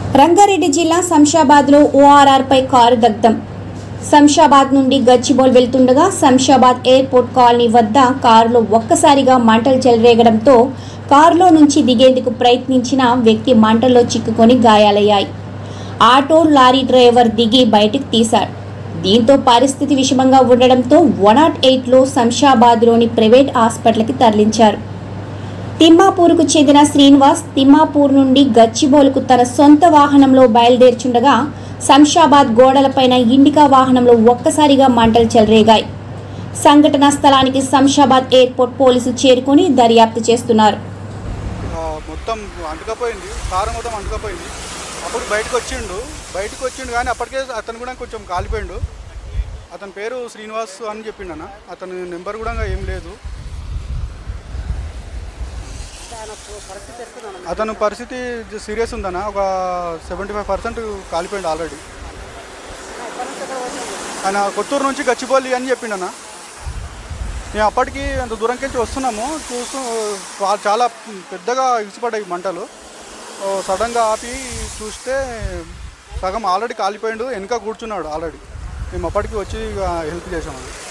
రంగారెడ్డి జిల్లా శంషాబాద్లో ఓఆర్ఆర్పై కారు దగ్ధం శంషాబాద్ నుండి గచ్చిబౌల్ వెళ్తుండగా శంషాబాద్ ఎయిర్పోర్ట్ కాలనీ వద్ద కారులో ఒక్కసారిగా మంటలు చెలరేగడంతో కారులో నుంచి దిగేందుకు ప్రయత్నించిన వ్యక్తి మంటల్లో చిక్కుకొని గాయాలయ్యాయి ఆటో లారీ డ్రైవర్ దిగి బయటకు తీశాడు దీంతో పరిస్థితి విషమంగా ఉండడంతో వన్ నాట్ ఎయిట్లో శంషాబాద్లోని ప్రైవేట్ హాస్పిటల్కి తరలించారు తిమ్మాపూర్కు చెందిన శ్రీనివాస్ తిమ్మాపూర్ నుండి గచ్చిబౌలుకు తన సొంత వాహనంలో బయలుదేరుచుండగా శంషాబాద్ గోడలపైన ఇండికా వాహనంలో ఒక్కసారిగా మంటలు చెలరేగాయి సంఘటనా స్థలానికి శంషాబాద్ ఎయిర్పోర్ట్ పోలీసులు చేరుకొని దర్యాప్తు చేస్తున్నారు ఆ, మొత్తం అంటుకపోయింది కారు మొత్తం అంటుకపోయింది అప్పుడు బయటకు వచ్చిండు బయటకు వచ్చిండు కానీ అప్పటికే అతను కూడా కొంచెం కాలిపోయిండు అతని పేరు శ్రీనివాస్ అని చెప్పిండు అన్న అతని నెంబర్ కూడా ఏం లేదు అతను పరిస్థితి సీరియస్ ఉందన్న ఒక సెవెంటీ ఫైవ్ పర్సెంట్ కాలిపోయిండు ఆల్రెడీ ఆయన కొత్తూరు నుంచి గచ్చిబౌలి అని చెప్పిండన్న మేము అప్పటికి అంత దూరంకి నుంచి వస్తున్నాము చూస్తూ వా- చాలా పెద్దగా ఇసుపడ్డాయి మంటలు ఓ సడన్గా ఆపి చూస్తే సగం ఆల్రెడీ కాలిపోయిండు వెనక కూర్చున్నాడు ఆల్రెడీ మేము అప్పటికి వచ్చి ఇక హెల్ప్ చేసాము